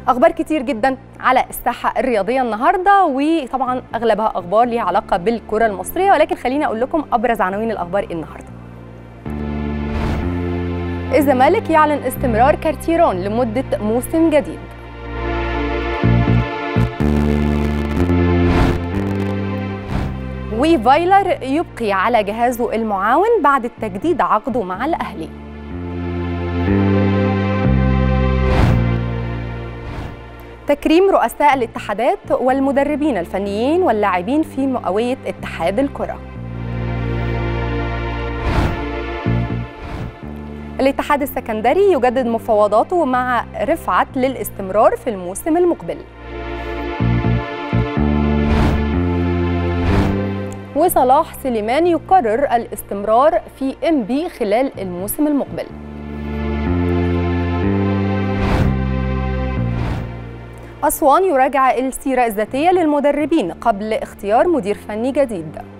اخبار كتير جدا على الساحه الرياضيه النهارده وطبعا اغلبها اخبار ليها علاقه بالكره المصريه ولكن خليني اقول لكم ابرز عناوين الاخبار النهارده الزمالك يعلن استمرار كارتيرون لمده موسم جديد وفايلر يبقي على جهازه المعاون بعد التجديد عقده مع الاهلي تكريم رؤساء الاتحادات والمدربين الفنيين واللاعبين في مئوية اتحاد الكرة الاتحاد السكندري يجدد مفاوضاته مع رفعت للاستمرار في الموسم المقبل وصلاح سليمان يقرر الاستمرار في ام بي خلال الموسم المقبل أسوان يراجع السيرة الذاتية للمدربين قبل اختيار مدير فني جديد